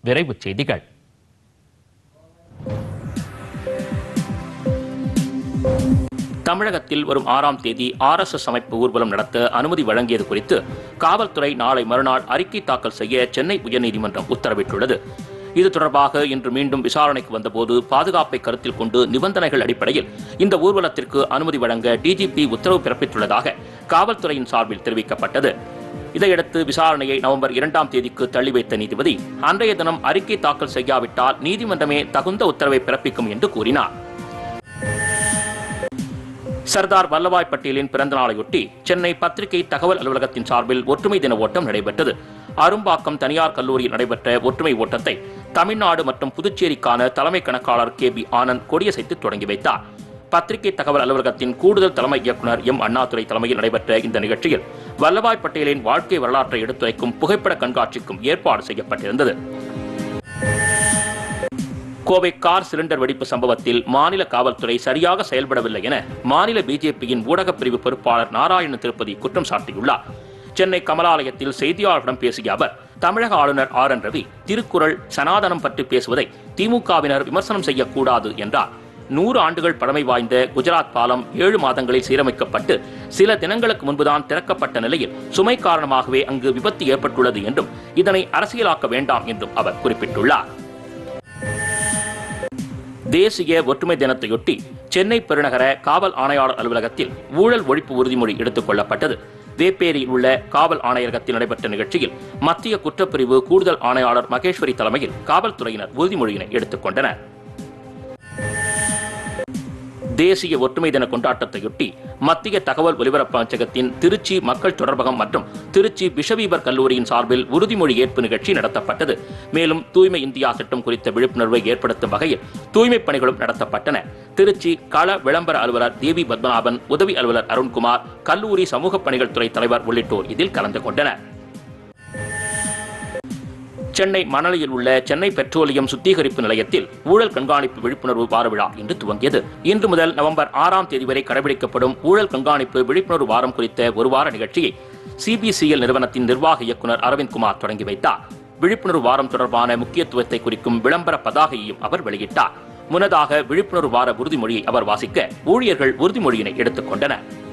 விரைவுச் செய்திகள் தமிழகத்தில் வரும் ஆறாம் தேதி ஆர்எஸ்எஸ் அமைப்பு ஊர்வலம் நடத்த அனுமதி வழங்கியது குறித்து காவல்துறை நாளை மறுநாள் அறிக்கை தாக்கல் செய்ய சென்னை உயர்நீதிமன்றம் உத்தரவிட்டுள்ளது இது தொடர்பாக இன்று மீண்டும் விசாரணைக்கு வந்தபோது பாதுகாப்பை கருத்தில் கொண்டு நிபந்தனைகள் அடிப்படையில் இந்த ஊர்வலத்திற்கு அனுமதி வழங்க டிஜிபி உத்தரவு பிறப்பித்துள்ளதாக காவல்துறையின் சார்பில் தெரிவிக்கப்பட்டது இதையடுத்து விசாரணையை நவம்பர் இரண்டாம் தேதிக்கு தள்ளி வைத்த நீதிபதி அன்றைய தினம் அறிக்கை தாக்கல் செய்யாவிட்டால் நீதிமன்றமே தகுந்த உத்தரவை பிறப்பிக்கும் என்று கூறினார் சர்தார் வல்லபாய் பட்டேலின் பிறந்த நாளையொட்டி சென்னை பத்திரிகை தகவல் அலுவலகத்தின் சார்பில் ஒற்றுமை தின ஓட்டம் நடைபெற்றது அரும்பாக்கம் தனியார் கல்லூரியில் நடைபெற்ற ஒற்றுமை ஓட்டத்தை தமிழ்நாடு மற்றும் புதுச்சேரிக்கான தலைமை கணக்காளர் கே பி ஆனந்த் கொடியசைத்து தொடங்கி வைத்தார் பத்திரிகை தகவல் அலுவலகத்தின் கூடுதல் தலைமை இயக்குநர் எம் அண்ணாதுரை தலைமையில் நடைபெற்ற இந்த நிகழ்ச்சியில் வல்லபாய் பட்டேலின் வாழ்க்கை வரலாற்றை எடுத்துரைக்கும் புகைப்பட கண்காட்சிக்கும் ஏற்பாடு செய்யப்பட்டிருந்தது கோவை கார் சிலிண்டர் வெடிப்பு சம்பவத்தில் மாநில காவல்துறை சரியாக செயல்படவில்லை என மாநில பிஜேபியின் ஊடகப் பிரிவு பொறுப்பாளர் நாராயண திருப்பதி குற்றம் சாட்டியுள்ளார் சென்னை கமலாலயத்தில் செய்தியாளர்களிடம் பேசிய அவர் தமிழக ஆளுநர் ஆர் என் ரவி திருக்குறள் சனாதனம் பற்றி பேசுவதை திமுகவினர் விமர்சனம் செய்யக்கூடாது என்றார் நூறு ஆண்டுகள் பழமை வாய்ந்த குஜராத் பாலம் ஏழு மாதங்களில் சீரமைக்கப்பட்டு சில தினங்களுக்கு முன்புதான் திறக்கப்பட்ட நிலையில் சுமை காரணமாகவே அங்கு விபத்து ஏற்பட்டுள்ளது என்றும் இதனை அரசியலாக்க வேண்டாம் என்றும் அவர் குறிப்பிட்டுள்ளார் தேசிய ஒற்றுமை தினத்தையொட்டி சென்னை பெருநகர காவல் ஆணையாளர் அலுவலகத்தில் ஊழல் ஒழிப்பு உறுதிமொழி எடுத்துக் கொள்ளப்பட்டது வேப்பேரியில் உள்ள காவல் ஆணையரகத்தில் நடைபெற்ற நிகழ்ச்சியில் மத்திய குற்றப்பிரிவு கூடுதல் ஆணையாளர் மகேஸ்வரி தலைமையில் காவல்துறையினர் உறுதிமொழியினை எடுத்துக் கொண்டனர் தேசிய ஒற்றுமை தின கொண்டாட்டத்தையொட்டி மத்திய தகவல் ஒலிபரப்பு அமைச்சகத்தின் திருச்சி மக்கள் தொடர்பகம் மற்றும் திருச்சி பிஷவீபர் கல்லூரியின் சார்பில் உறுதிமொழி ஏற்பு நிகழ்ச்சி நடத்தப்பட்டது மேலும் தூய்மை இந்தியா திட்டம் குறித்த விழிப்புணர்வை ஏற்படுத்தும் வகையில் தூய்மைப் பணிகளும் நடத்தப்பட்டன திருச்சி கள விளம்பர அலுவலர் தேவி பத்மநாபன் உதவி அலுவலர் அருண்குமார் கல்லூரி சமூகப் பணிகள் துறை தலைவர் உள்ளிட்டோர் இதில் கலந்து கொண்டனர் சென்னை மணலியில் உள்ள சென்னை பெட்ரோலியம் சுத்திகரிப்பு நிலையத்தில் ஊழல் கண்காணிப்பு விழிப்புணர்வு வார விழா இன்று துவங்கியது இன்று முதல் நவம்பர் ஆறாம் தேதி வரை கடைபிடிக்கப்படும் ஊழல் கண்காணிப்பு விழிப்புணர்வு வாரம் குறித்த ஒரு வார நிகழ்ச்சியை சிபிசிஎல் நிறுவனத்தின் நிர்வாக இயக்குநர் அரவிந்த் குமார் தொடங்கி வைத்தார் விழிப்புணர்வு வாரம் தொடர்பான முக்கியத்துவத்தை குறிக்கும் விளம்பர பதாகையையும் அவர் வெளியிட்டார் முன்னதாக விழிப்புணர்வு வார உறுதிமொழியை அவர் வாசிக்க ஊழியர்கள் உறுதிமொழியினை எடுத்துக் கொண்டனர்